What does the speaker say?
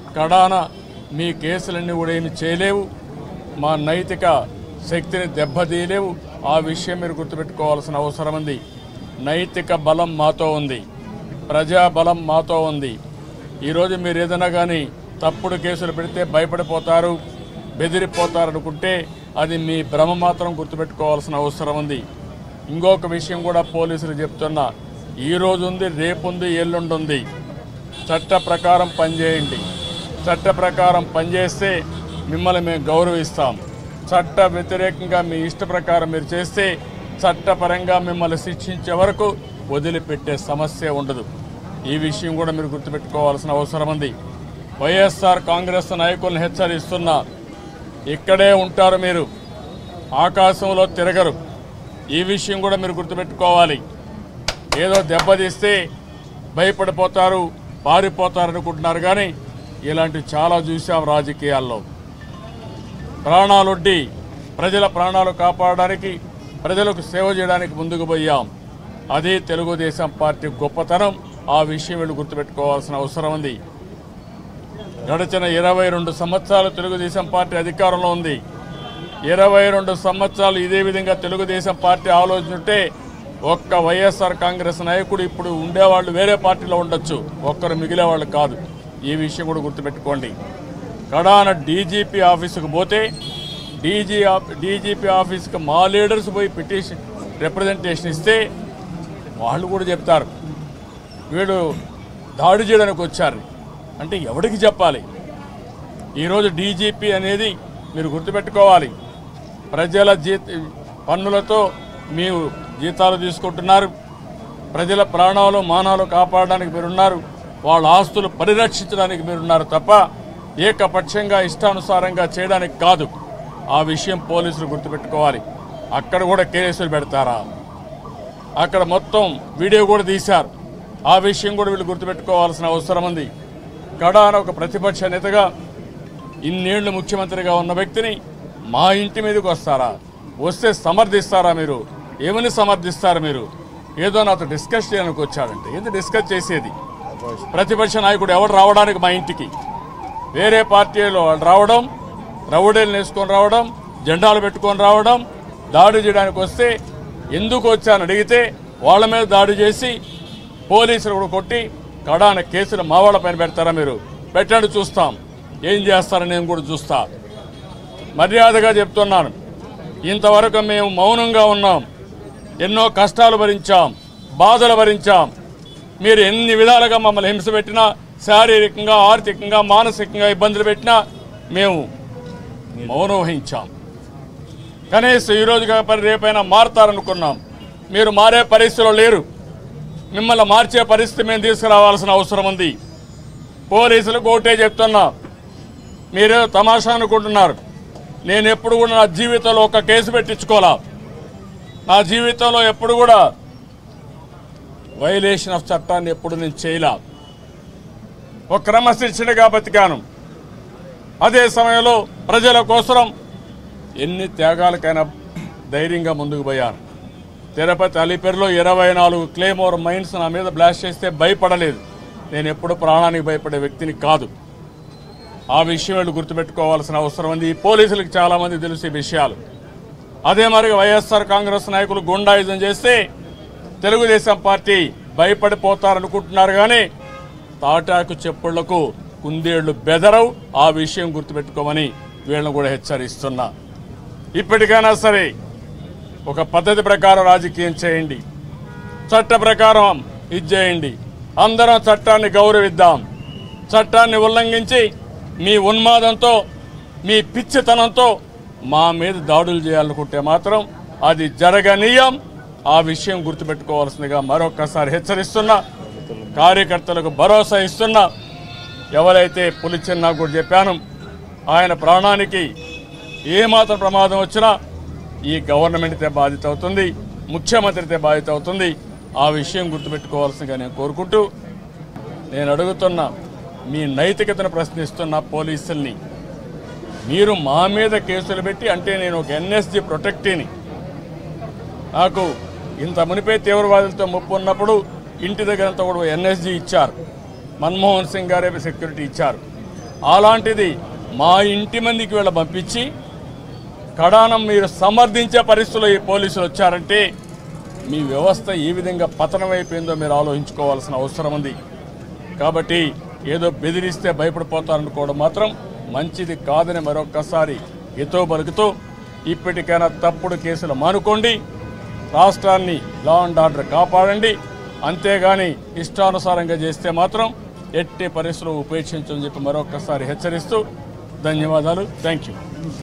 కడాన మీ కేసులన్నీ కూడా ఏమి చేయలేవు మా నైతిక శక్తిని దెబ్బతీయలేవు ఆ విషయం మీరు గుర్తుపెట్టుకోవాల్సిన అవసరం ఉంది నైతిక బలం మాతో ఉంది ప్రజా బలం మాతో ఉంది ఈరోజు మీరు ఏదైనా కానీ తప్పుడు కేసులు పెడితే భయపడిపోతారు బెదిరిపోతారు అనుకుంటే అది మీ భ్రమ మాత్రం గుర్తుపెట్టుకోవాల్సిన అవసరం ఉంది ఇంకొక విషయం కూడా పోలీసులు చెప్తున్నా ఈ రోజు ఉంది రేపు ఉంది ఎల్లుండి ఉంది చట్ట ప్రకారం పనిచేయండి చట్ట ప్రకారం పనిచేస్తే మిమ్మల్ని మేము గౌరవిస్తాం చట్ట వ్యతిరేకంగా మీ ఇష్ట ప్రకారం మీరు చేస్తే చట్టపరంగా మిమ్మల్ని శిక్షించే వరకు వదిలిపెట్టే సమస్య ఉండదు ఈ విషయం కూడా మీరు గుర్తుపెట్టుకోవాల్సిన అవసరం ఉంది వైఎస్ఆర్ కాంగ్రెస్ నాయకులను హెచ్చరిస్తున్నా ఇక్కడే ఉంటారు మీరు ఆకాశంలో తిరగరు ఈ విషయం కూడా మీరు గుర్తుపెట్టుకోవాలి ఏదో దెబ్బతీస్తే భయపడిపోతారు పారిపోతారు అనుకుంటున్నారు కానీ ఇలాంటివి చాలా చూసాం రాజకీయాల్లో ప్రాణాలొడ్డి ప్రజల ప్రాణాలు కాపాడడానికి ప్రజలకు సేవ చేయడానికి ముందుకు పోయాం అదే తెలుగుదేశం పార్టీ గొప్పతనం ఆ విషయం వీళ్ళు గుర్తుపెట్టుకోవాల్సిన అవసరం ఉంది గడిచిన ఇరవై రెండు సంవత్సరాలు తెలుగుదేశం పార్టీ అధికారంలో ఉంది ఇరవై రెండు సంవత్సరాలు ఇదే విధంగా తెలుగుదేశం పార్టీ ఆలోచించుంటే ఒక్క వైఎస్ఆర్ కాంగ్రెస్ నాయకుడు ఇప్పుడు ఉండేవాళ్ళు వేరే పార్టీలో ఉండొచ్చు ఒక్కరు మిగిలేవాళ్ళు కాదు ఈ విషయం కూడా గుర్తుపెట్టుకోండి కడాన డీజీపీ ఆఫీసుకు పోతే డీజీ డీజీపీ ఆఫీస్కి మా లీడర్స్ పోయి పిటిషన్ రిప్రజెంటేషన్ ఇస్తే వాళ్ళు కూడా చెప్తారు వీడు దాడి చేయడానికి వచ్చారు అంటే ఎవరికి చెప్పాలి ఈరోజు డీజీపీ అనేది మీరు గుర్తుపెట్టుకోవాలి ప్రజల జీత పన్నులతో మీరు జీతాలు తీసుకుంటున్నారు ప్రజల ప్రాణాలు మానాలు కాపాడడానికి మీరున్నారు వాళ్ళ ఆస్తులు పరిరక్షించడానికి మీరున్నారు తప్ప ఏకపక్షంగా ఇష్టానుసారంగా చేయడానికి కాదు ఆ విషయం పోలీసులు గుర్తుపెట్టుకోవాలి అక్కడ కూడా కేసులు పెడతారా అక్కడ మొత్తం వీడియో కూడా తీశారు ఆ విషయం కూడా వీళ్ళు గుర్తుపెట్టుకోవాల్సిన అవసరం ఉంది కడాన ఒక ప్రతిపక్ష నేతగా ఇన్నేళ్లు ముఖ్యమంత్రిగా ఉన్న వ్యక్తిని మా ఇంటి మీదకి వస్తారా వస్తే సమర్థిస్తారా మీరు ఏమని సమర్థిస్తారు మీరు ఏదో నాతో డిస్కస్ చేయడానికి వచ్చాడంటే ఏంది డిస్కస్ చేసేది ప్రతిపక్ష నాయకుడు ఎవడు రావడానికి మా ఇంటికి వేరే పార్టీలో వాళ్ళు రావడం రౌడీలు వేసుకొని రావడం జెండాలు పెట్టుకొని రావడం దాడి చేయడానికి వస్తే ఎందుకు వచ్చానని అడిగితే వాళ్ళ మీద దాడి చేసి పోలీసులు కూడా కొట్టి కడాన కేసులు మా వాళ్ళ పైన పెడతారా మీరు పెట్టండి చూస్తాం ఏం చేస్తారని నేను కూడా చూస్తా మర్యాదగా చెప్తున్నాను ఇంతవరకు మేము మౌనంగా ఉన్నాం ఎన్నో కష్టాలు భరించాం బాధలు భరించాం మీరు ఎన్ని విధాలుగా మమ్మల్ని హింస పెట్టినా శారీరకంగా ఆర్థికంగా మానసికంగా ఇబ్బందులు పెట్టినా మేము మౌనం వహించాం కనీసం ఈ రోజు కాకపోతే రేపైనా మారతారనుకున్నాం మీరు మారే పరిస్థితిలో లేరు మిమ్మల్ని మార్చే పరిస్థితి మేము తీసుకురావాల్సిన అవసరం ఉంది పోలీసులకు ఒకటే చెప్తున్నా మీరేదో తమాషా అనుకుంటున్నారు నేను ఎప్పుడు కూడా నా జీవితంలో ఒక కేసు పెట్టించుకోవాలా నా జీవితంలో ఎప్పుడు కూడా వైలేషన్ ఆఫ్ చట్టాన్ని ఎప్పుడు నేను చేయలా ఒక క్రమశిక్షణగా బతికాను అదే సమయంలో ప్రజల కోసం ఎన్ని త్యాగాలకైనా ధైర్యంగా ముందుకు పోయాను తిరుపతి అలిపెరలో ఇరవై నాలుగు క్లేమోర్ మైన్స్ నా మీద బ్లాస్ట్ చేస్తే భయపడలేదు నేను ఎప్పుడు ప్రాణానికి భయపడే వ్యక్తిని కాదు ఆ విషయం వీళ్ళు గుర్తుపెట్టుకోవాల్సిన అవసరం ఉంది ఈ పోలీసులకు చాలామంది తెలుసు ఈ విషయాలు అదే మరి వైఎస్ఆర్ కాంగ్రెస్ నాయకులు గుండాయుధం చేస్తే తెలుగుదేశం పార్టీ భయపడిపోతారనుకుంటున్నారు కానీ తాటాకు చెప్పుళ్లకు కుందేళ్లు బెదరవు ఆ విషయం గుర్తుపెట్టుకోమని వీళ్ళని కూడా హెచ్చరిస్తున్నా ఇప్పటికైనా సరే ఒక పద్ధతి ప్రకారం రాజకీయం చేయండి చట్ట ప్రకారం ఇది చేయండి అందరం చట్టాన్ని గౌరవిద్దాం చట్టాన్ని ఉల్లంఘించి మీ ఉన్మాదంతో మీ పిచ్చితనంతో మా మీద దాడులు చేయాలనుకుంటే మాత్రం అది జరగనీయం ఆ విషయం గుర్తుపెట్టుకోవాల్సిందిగా మరొక్కసారి హెచ్చరిస్తున్నా కార్యకర్తలకు భరోసా ఇస్తున్నా ఎవరైతే పులిచిన్నా కూడా చెప్పాను ఆయన ప్రాణానికి ఏమాత్రం ప్రమాదం వచ్చినా ఈ గవర్నమెంట్తే బాధ్యత అవుతుంది ముఖ్యమంత్రితే బాధ్యత అవుతుంది ఆ విషయం గుర్తుపెట్టుకోవాల్సిందిగా నేను కోరుకుంటూ నేను అడుగుతున్న మీ నైతికతను ప్రశ్నిస్తున్న పోలీసుల్ని మీరు మా మీద కేసులు పెట్టి అంటే నేను ఒక ఎన్ఎస్జి ప్రొటెక్టీని నాకు ఇంత మునిపే తీవ్రవాదులతో ముప్పు ఉన్నప్పుడు ఇంటి దగ్గరంతా కూడా ఎన్ఎస్జి ఇచ్చారు మన్మోహన్ సింగ్ గారే సెక్యూరిటీ ఇచ్చారు అలాంటిది మా ఇంటి మందికి వీళ్ళ పంపించి కడానం మీరు సమర్థించే పరిస్థితుల్లో ఈ పోలీసులు వచ్చారంటే మీ వ్యవస్థ ఏ విధంగా పతనమైపోయిందో మీరు ఆలోచించుకోవాల్సిన అవసరం ఉంది కాబట్టి ఏదో బెదిరిస్తే భయపడిపోతారనుకోవడం మాత్రం మంచిది కాదని మరొక్కసారి ఎతో బలుకుతూ ఇప్పటికైనా తప్పుడు కేసులు మానుకోండి రాష్ట్రాన్ని లా అండ్ ఆర్డర్ కాపాడండి అంతేగాని ఇష్టానుసారంగా చేస్తే మాత్రం ఎట్టి పరిస్థితులు ఉపేక్షించని చెప్పి మరొక్కసారి హెచ్చరిస్తూ ధన్యవాదాలు థ్యాంక్ యూ